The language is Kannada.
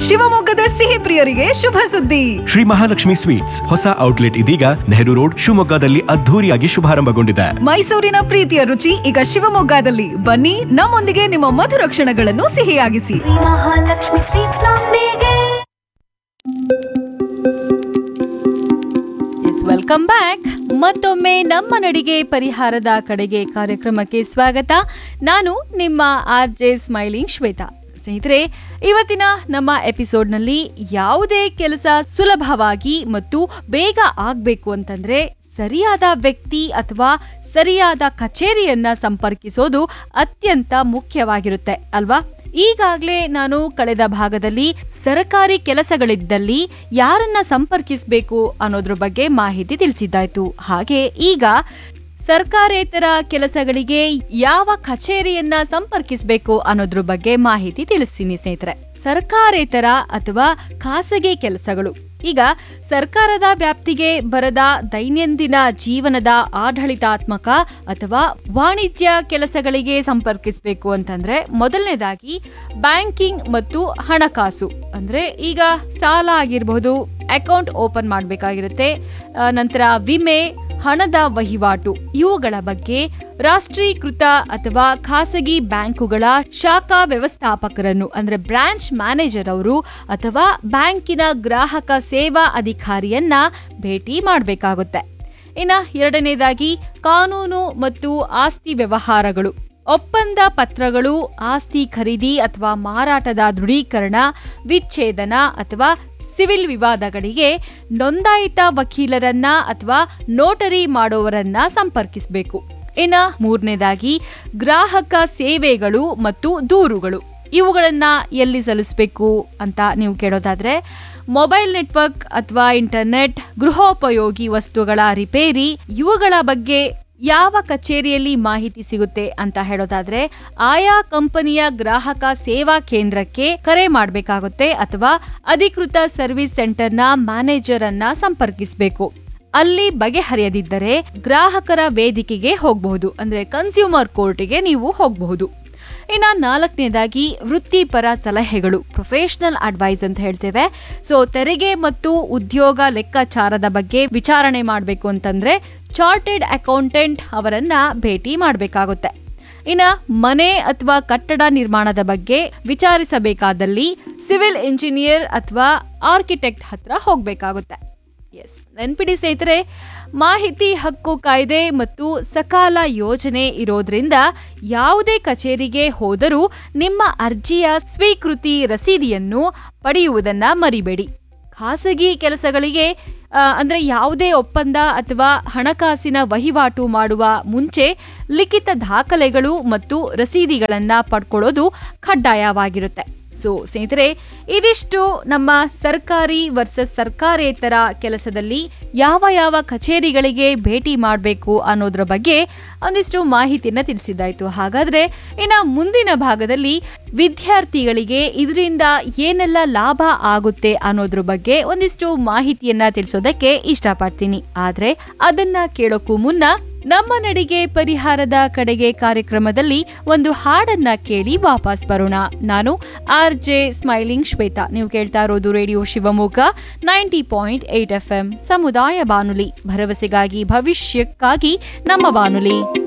ಶಿವಮೊಗ್ಗದ ಸಿಹಿ ಪ್ರಿಯರಿಗೆ ಶುಭ ಸುದ್ದಿ ಶ್ರೀ ಮಹಾಲಕ್ಷ್ಮಿ ಸ್ವೀಟ್ಸ್ ಹೊಸ ಔಟ್ಲೆಟ್ ಇದೀಗ ನೆಹರು ರೋಡ್ ಶಿವಮೊಗ್ಗದಲ್ಲಿ ಅದ್ಧೂರಿಯಾಗಿ ಶುಭಾರಂಭಗೊಂಡಿದೆ ಮೈಸೂರಿನ ಪ್ರೀತಿಯ ರುಚಿ ಈಗ ಶಿವಮೊಗ್ಗದಲ್ಲಿ ಬನ್ನಿ ನಮ್ಮೊಂದಿಗೆ ನಿಮ್ಮ ಮಧುರ ಕ್ಷಣಗಳನ್ನು ಸಿಹಿಯಾಗಿಸಿ ಮಹಾಲಕ್ಷ್ಮಿ ಸ್ವೀಟ್ಸ್ ನೊಂದಿಗೆ ಎಸ್ ವೆಲ್ಕಮ್ ಬ್ಯಾಕ್ ಮತ್ತೊಮ್ಮೆ ನಮ್ಮ ನಡಿಗೆ ಪರಿಹಾರದ ಕಡೆಗೆ ಕಾರ್ಯಕ್ರಮಕ್ಕೆ ಸ್ವಾಗತ ನಾನು ನಿಮ್ಮ ಆರ್ ಜೆ ಸ್ಮೈಲಿಂಗ್ ಶ್ವೇತಾ ಸ್ನೇಹಿತರೆ ಇವತ್ತಿನ ನಮ್ಮ ಎಪಿಸೋಡ್ನಲ್ಲಿ ಯಾವುದೇ ಕೆಲಸ ಸುಲಭವಾಗಿ ಮತ್ತು ಬೇಗ ಆಗಬೇಕು ಅಂತಂದ್ರೆ ಸರಿಯಾದ ವ್ಯಕ್ತಿ ಅಥವಾ ಸರಿಯಾದ ಕಚೇರಿಯನ್ನ ಸಂಪರ್ಕಿಸೋದು ಅತ್ಯಂತ ಮುಖ್ಯವಾಗಿರುತ್ತೆ ಅಲ್ವಾ ಈಗಾಗಲೇ ನಾನು ಕಳೆದ ಭಾಗದಲ್ಲಿ ಸರಕಾರಿ ಕೆಲಸಗಳಿದ್ದಲ್ಲಿ ಯಾರನ್ನ ಸಂಪರ್ಕಿಸಬೇಕು ಅನ್ನೋದ್ರ ಬಗ್ಗೆ ಮಾಹಿತಿ ತಿಳಿಸಿದ್ದಾಯ್ತು ಹಾಗೆ ಈಗ ಸರ್ಕಾರೇತರ ಕೆಲಸಗಳಿಗೆ ಯಾವ ಕಚೇರಿಯನ್ನ ಸಂಪರ್ಕಿಸಬೇಕು ಅನ್ನೋದ್ರ ಬಗ್ಗೆ ಮಾಹಿತಿ ತಿಳಿಸ್ತೀನಿ ಸ್ನೇಹಿತರೆ ಸರ್ಕಾರೇತರ ಅಥವಾ ಖಾಸಗಿ ಕೆಲಸಗಳು ಈಗ ಸರ್ಕಾರದ ವ್ಯಾಪ್ತಿಗೆ ಬರದ ದೈನಂದಿನ ಜೀವನದ ಆಡಳಿತಾತ್ಮಕ ಅಥವಾ ವಾಣಿಜ್ಯ ಕೆಲಸಗಳಿಗೆ ಸಂಪರ್ಕಿಸಬೇಕು ಅಂತಂದ್ರೆ ಮೊದಲನೇದಾಗಿ ಬ್ಯಾಂಕಿಂಗ್ ಮತ್ತು ಹಣಕಾಸು ಅಂದ್ರೆ ಈಗ ಸಾಲ ಆಗಿರಬಹುದು ಅಕೌಂಟ್ ಓಪನ್ ಮಾಡಬೇಕಾಗಿರುತ್ತೆ ನಂತರ ವಿಮೆ ಹಣದ ವಹಿವಾಟು ಇವುಗಳ ಬಗ್ಗೆ ರಾಷ್ಟ್ರೀಕೃತ ಅಥವಾ ಖಾಸಗಿ ಬ್ಯಾಂಕುಗಳ ಶಾಖಾ ವ್ಯವಸ್ಥಾಪಕರನ್ನು ಅಂದ್ರೆ ಬ್ರಾಂಚ್ ಮ್ಯಾನೇಜರ್ ಅವರು ಅಥವಾ ಬ್ಯಾಂಕಿನ ಗ್ರಾಹಕ ಸೇವಾ ಅಧಿಕಾರಿಯನ್ನ ಭೇಟಿ ಮಾಡಬೇಕಾಗುತ್ತೆ ಇನ್ನ ಎರಡನೇದಾಗಿ ಕಾನೂನು ಮತ್ತು ಆಸ್ತಿ ವ್ಯವಹಾರಗಳು ಒಪ್ಪಂದ ಪತ್ರಗಳು ಆಸ್ತಿ ಖರೀದಿ ಅಥವಾ ಮಾರಾಟದ ದೃಢೀಕರಣ ವಿಚ್ಛೇದನ ಅಥವಾ ಸಿವಿಲ್ ವಿವಾದಗಳಿಗೆ ನೋಂದಾಯಿತ ವಕೀಲರನ್ನ ಅಥವಾ ನೋಟರಿ ಮಾಡೋವರನ್ನ ಸಂಪರ್ಕಿಸಬೇಕು ಇನ್ನ ಮೂರನೇದಾಗಿ ಗ್ರಾಹಕ ಸೇವೆಗಳು ಮತ್ತು ದೂರುಗಳು ಇವುಗಳನ್ನ ಎಲ್ಲಿ ಸಲ್ಲಿಸಬೇಕು ಅಂತ ನೀವು ಕೇಳೋದಾದ್ರೆ ಮೊಬೈಲ್ ನೆಟ್ವರ್ಕ್ ಅಥವಾ ಇಂಟರ್ನೆಟ್ ಗೃಹೋಪಯೋಗಿ ವಸ್ತುಗಳ ರಿಪೇರಿ ಇವುಗಳ ಬಗ್ಗೆ ಯಾವ ಕಚೇರಿಯಲ್ಲಿ ಮಾಹಿತಿ ಸಿಗುತ್ತೆ ಅಂತ ಹೇಳೋದಾದ್ರೆ ಆಯಾ ಕಂಪನಿಯ ಗ್ರಾಹಕ ಸೇವಾ ಕೇಂದ್ರಕ್ಕೆ ಕರೆ ಮಾಡಬೇಕಾಗುತ್ತೆ ಅಥವಾ ಅಧಿಕೃತ ಸರ್ವಿಸ್ ಸೆಂಟರ್ನ ಮ್ಯಾನೇಜರ್ ಅನ್ನ ಸಂಪರ್ಕಿಸಬೇಕು ಅಲ್ಲಿ ಬಗೆಹರಿಯದಿದ್ದರೆ ಗ್ರಾಹಕರ ವೇದಿಕೆಗೆ ಹೋಗಬಹುದು ಅಂದ್ರೆ ಕನ್ಸ್ಯೂಮರ್ ಕೋರ್ಟಿಗೆ ನೀವು ಹೋಗಬಹುದು ಇನ್ನ ನಾಲ್ಕನೇದಾಗಿ ವೃತ್ತಿಪರ ಸಲಹೆಗಳು ಪ್ರೊಫೆಷನಲ್ ಅಡ್ವೈಸ್ ಅಂತ ಹೇಳ್ತೇವೆ ಸೊ ತೆರಿಗೆ ಮತ್ತು ಉದ್ಯೋಗ ಲೆಕ್ಕಾಚಾರದ ಬಗ್ಗೆ ವಿಚಾರಣೆ ಮಾಡಬೇಕು ಅಂತಂದ್ರೆ ಚಾರ್ಟೆಡ್ ಅಕೌಂಟೆಂಟ್ ಅವರನ್ನ ಭೇಟಿ ಮಾಡಬೇಕಾಗುತ್ತೆ ಇನ್ನ ಮನೆ ಅಥವಾ ಕಟ್ಟಡ ನಿರ್ಮಾಣದ ಬಗ್ಗೆ ವಿಚಾರಿಸಬೇಕಾದಲ್ಲಿ ಸಿವಿಲ್ ಇಂಜಿನಿಯರ್ ಅಥವಾ ಆರ್ಕಿಟೆಕ್ಟ್ ಹತ್ರ ಹೋಗಬೇಕಾಗುತ್ತೆ ಎಸ್ ನೆನ್ಪಿಡಿ ಸ್ನೇಹಿತರೆ ಮಾಹಿತಿ ಹಕ್ಕು ಕಾಯ್ದೆ ಮತ್ತು ಸಕಾಲ ಯೋಜನೆ ಇರೋದ್ರಿಂದ ಯಾವುದೇ ಕಚೇರಿಗೆ ಹೋದರೂ ನಿಮ್ಮ ಅರ್ಜಿಯ ಸ್ವೀಕೃತಿ ರಸೀದಿಯನ್ನು ಪಡೆಯುವುದನ್ನ ಮರಿಬೇಡಿ ಖಾಸಗಿ ಕೆಲಸಗಳಿಗೆ ಆ, ಅಂದ್ರೆ ಯಾವುದೇ ಒಪ್ಪಂದ ಅಥವಾ ಹಣಕಾಸಿನ ವಹಿವಾಟು ಮಾಡುವ ಮುಂಚೆ ಲಿಖಿತ ದಾಖಲೆಗಳು ಮತ್ತು ರಸೀದಿಗಳನ್ನ ಪಡ್ಕೊಳ್ಳೋದು ಕಡ್ಡಾಯವಾಗಿರುತ್ತೆ ಸೊ ಸ್ನೇಹಿತರೆ ಇದಿಷ್ಟು ನಮ್ಮ ಸರ್ಕಾರಿ ವರ್ಸಸ್ ಸರ್ಕಾರೇತರ ಕೆಲಸದಲ್ಲಿ ಯಾವ ಯಾವ ಕಚೇರಿಗಳಿಗೆ ಭೇಟಿ ಮಾಡಬೇಕು ಅನ್ನೋದ್ರ ಬಗ್ಗೆ ಒಂದಿಷ್ಟು ಮಾಹಿತಿಯನ್ನ ತಿಳಿಸಿದ್ದಾಯ್ತು ಹಾಗಾದ್ರೆ ಇನ್ನು ಮುಂದಿನ ಭಾಗದಲ್ಲಿ ವಿದ್ಯಾರ್ಥಿಗಳಿಗೆ ಇದರಿಂದ ಏನೆಲ್ಲ ಲಾಭ ಆಗುತ್ತೆ ಅನ್ನೋದ್ರ ಬಗ್ಗೆ ಒಂದಿಷ್ಟು ಮಾಹಿತಿಯನ್ನ ತಿಳಿಸೋದಕ್ಕೆ ಇಷ್ಟಪಡ್ತೀನಿ ಆದ್ರೆ ಅದನ್ನ ಕೇಳೋಕ್ಕೂ ಮುನ್ನ ನಮ್ಮ ನಡಿಗೆ ಪರಿಹಾರದ ಕಡೆಗೆ ಕಾರ್ಯಕ್ರಮದಲ್ಲಿ ಒಂದು ಹಾಡನ್ನ ಕೇಳಿ ವಾಪಸ್ ಬರೋಣ ನಾನು ಆರ್ ಜೆ ಸ್ಮೈಲಿಂಗ್ ಶ್ವೇತಾ ನೀವು ಕೇಳ್ತಾ ಇರೋದು radio Shivamogga ninety point eight F M ಸಮುದಾಯ ಬಾನುಲಿ ಭರವಸೆಗಾಗಿ ಭವಿಷ್ಯಕ್ಕಾಗಿ ನಮ್ಮ ಬಾನುಲಿ